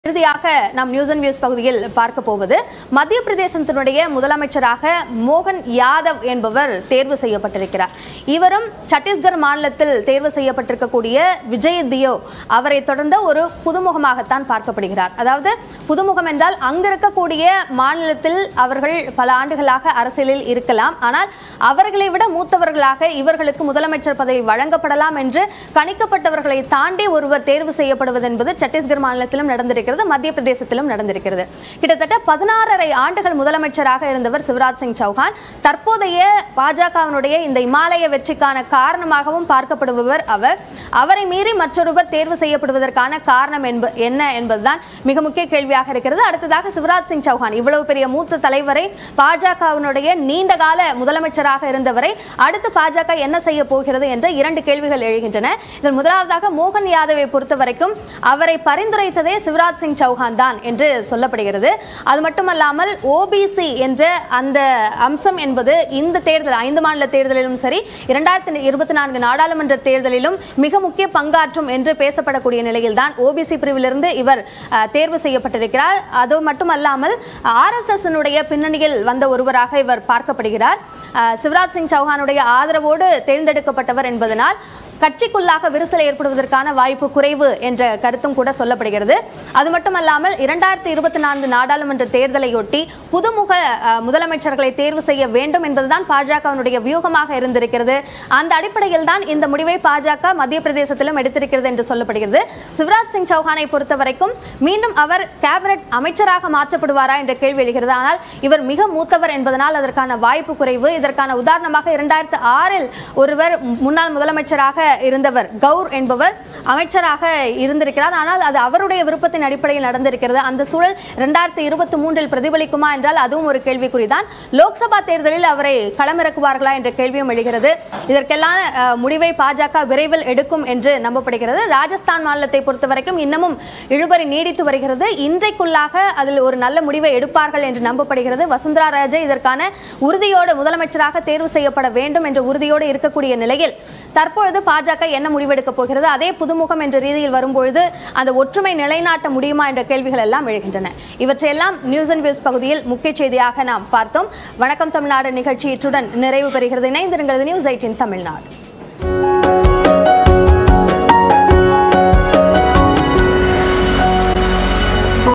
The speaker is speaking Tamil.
இறுதியாக நாம் நியூஸ் அண்ட் வியூஸ் பகுதியில் பார்க்க போவது மத்திய பிரதேசத்தினுடைய முதலமைச்சராக மோகன் யாதவ் என்பவர் தேர்வு செய்யப்பட்டிருக்கிறார் இவரும் சத்தீஸ்கர் மாநிலத்தில் தேர்வு செய்யப்பட்டிருக்கக்கூடிய விஜய் தியோ அவரை தொடர்ந்த ஒரு புதுமுகமாகத்தான் பார்க்கப்படுகிறார் அதாவது புதுமுகம் என்றால் அங்க இருக்கக்கூடிய மாநிலத்தில் அவர்கள் பல ஆண்டுகளாக அரசியலில் இருக்கலாம் ஆனால் அவர்களை விட மூத்தவர்களாக இவர்களுக்கு முதலமைச்சர் பதவி வழங்கப்படலாம் என்று கணிக்கப்பட்டவர்களை தாண்டி ஒருவர் தேர்வு செய்யப்படுவது என்பது சத்தீஸ்கர் மாநிலத்திலும் நடந்திருக்கிறது மத்திய பிரதேசத்திலும் நடந்திருக்கிறது கிட்டத்தட்ட பதினாறரை ஆண்டுகள் முதலமைச்சராக இருந்தவர் சிவராஜ் சிங் சௌஹான் தற்போதைய பாஜகவினுடைய இந்த இமாலய வெற்றிக்கான காரணமாகவும் பார்க்கப்படுபவர் அவர் அவரை மீறி மற்றொருவர் தேர்வு செய்யப்படுவதற்கான காரணம் என்ப- என்ன என்பதுதான் மிக முக்கிய கேள்வியாக இருக்கிறது அடுத்ததாக சிவராஜ் சிங் சௌஹான் இவ்வளவு பெரிய மூத்த தலைவரை பாஜகவினுடைய நீண்ட கால முதலமைச்சராக இருந்தவரை அடுத்து பாஜக என்ன செய்ய போகிறது என்ற இரண்டு கேள்விகள் எழுகின்றன இதில் முதலாவதாக மோகன் யாதவை பொறுத்த வரைக்கும் அவரை பரிந்துரைத்ததே சிவராஜ் சிங் சௌஹான் தான் என்று சொல்லப்படுகிறது அது மட்டுமல்லாமல் ஓபிசி என்ற அந்த அம்சம் என்பது இந்த தேர்தல் ஐந்து மாநில தேர்தலிலும் சரி இரண்டாயிரத்தி இருபத்தி நான்கு நாடாளுமன்ற தேர்தலிலும் மிக முக்கிய பங்காற்றும் என்று பேசப்படக்கூடிய நிலையில்தான் ஓபிசி பிரிவிலிருந்து இவர் அஹ், தேர்வு செய்யப்பட்டிருக்கிறார் அது மட்டுமல்லாமல் ஆர் எஸ் எஸ் பின்னணியில் வந்த ஒருவராக இவர் பார்க்கப்படுகிறார் அஹ், சிவராஜ் சிங் சௌஹானுடைய ஆதரவோடு தேர்ந்தெடுக்கப்பட்டவர் என்பதனால் கட்சிக்குள்ளாக விரிசல் ஏற்படுவதற்கான வாய்ப்பு குறைவு என்ற கருத்தும் கூட சொல்லப்படுகிறது அது மட்டுமல்லாமல் இரண்டாயிரத்தி இருபத்தி நான்கு நாடாளுமன்ற தேர்தலையொட்டி புதுமுக அஹ், முதலமைச்சர்களை தேர்வு செய்ய வேண்டும் என்பதுதான் பாஜகவினுடைய வியூகமாக இருந்திருக்கிறது அந்த அடிப்படையில் தான் இந்த முடிவை பாஜக மத்திய பிரதேசத்திலும் எடுத்திருக்கிறது என்று சொல்லப்படுகிறது சிவராஜ் சிங் சௌஹானை பொறுத்த வரைக்கும் மீண்டும் அவர் கேபினெட் அமைச்சராக மாற்றப்படுவாரா என்ற கேள்வி எழுகிறது ஆனால் இவர் மிக மூத்தவர் என்பதனால் அதற்கான வாய்ப்பு குறைவு இதற்கான உதாரணமாக இரண்டாயிரத்து ஆறில் ஒருவர் முன்னாள் முதலமைச்சராக இருந்தவர் கவுர் என்பவர் அமைச்சராக இருந்திருக்கிறார் ஆனால் அது அவருடைய விருப்பத்தின் அடிப்படையில் நடந்திருக்கிறது அந்த சூழல் இரண்டாயிரத்தி இருபத்தி மூன்றில் பிரதிபலிக்குமா என்றால் அதுவும் ஒரு கேள்விக்குறிதான் லோக்சபா தேர்தலில் அவரை களமிறக்குவார்களா என்ற கேள்வியும் எழுகிறது இதற்கெல்லாம் அஹ், முடிவை பாஜக விரைவில் எடுக்கும் என்று நம்பப்படுகிறது ராஜஸ்தான் மாநிலத்தை பொறுத்தவரைக்கும் இன்னமும் இழுபறி நீடித்து வருகிறது இன்றைக்குள்ளாக அதில் ஒரு நல்ல முடிவை எடுப்பார்கள் என்று நம்பப்படுகிறது வசுந்தரா ராஜே இதற்கான உறுதியோடு முதலமைச்சராக தேர்வு செய்யப்பட வேண்டும் என்ற உறுதியோடு இருக்கக்கூடிய நிலையில் தற்பொழுது பாஜக என்ன முடிவெடுக்கப் போகிறது அதே புதுமுகம் என்ற ரீதியில் வரும்பொழுது அந்த ஒற்றுமை நிலைநாட்ட முடியுமா என்ற கேள்விகள் எல்லாம் எழுகின்றன இவற்றையெல்லாம் நியூஸ் அண்ட் வியூஸ் பகுதியில் முக்கிய செய்தியாக நாம் பார்த்தோம் வணக்கம் தமிழ்நாடு நிகழ்ச்சி இத்துடன் நிறைவு பெறுகிறது இணைந்திருங்கள் நியூஸ் எயிட்டின் தமிழ்நாடு